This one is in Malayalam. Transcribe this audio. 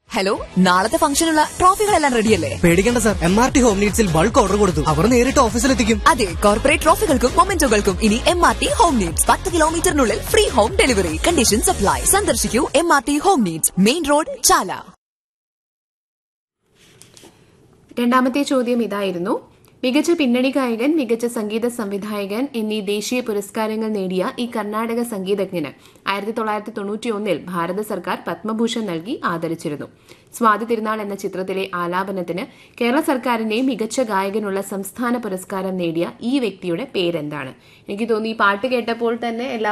ഹലോ നാളത്തെ ഫംഗ്ഷനുള്ള ട്രോഫികളെല്ലാം റെഡിയല്ലേ പേടിക്കേണ്ട sir M R T home നീഡ്സിൽ ബൾക്ക് ഓർഡർ കൊടുത്തു അവർ നേരിട്ട് ഓഫീസിലെത്തിക്കും അതെ കോർപ്പറേറ്റ് ട്രോഫികൾക്കും മൊമെന്റോകൾക്കും ഇനി M R T home needs പത്ത് കിലോമീറ്ററിനുള്ളിൽ free home delivery condition supply സന്ദർശിക്കൂ M R T home needs main road Chala രണ്ടാമത്തെ ചോദ്യം ഇതായിരുന്നു മികച്ച പിന്നണി ഗായകൻ മികച്ച സംഗീത സംവിധായകൻ എന്നീ ദേശീയ പുരസ്കാരങ്ങൾ നേടിയ ഈ കർണാടക സംഗീതജ്ഞന് ആയിരത്തി തൊള്ളായിരത്തി തൊണ്ണൂറ്റി ഒന്നിൽ ഭാരത സർക്കാർ പത്മഭൂഷൺ നൽകി ആദരിച്ചിരുന്നു സ്വാതി തിരുനാൾ എന്ന ചിത്രത്തിലെ ആലാപനത്തിന് കേരള സർക്കാരിന്റെ മികച്ച ഗായകനുള്ള സംസ്ഥാന പുരസ്കാരം നേടിയ ഈ വ്യക്തിയുടെ പേരെന്താണ് എനിക്ക് തോന്നി ഈ പാട്ട് കേട്ടപ്പോൾ തന്നെ എല്ലാ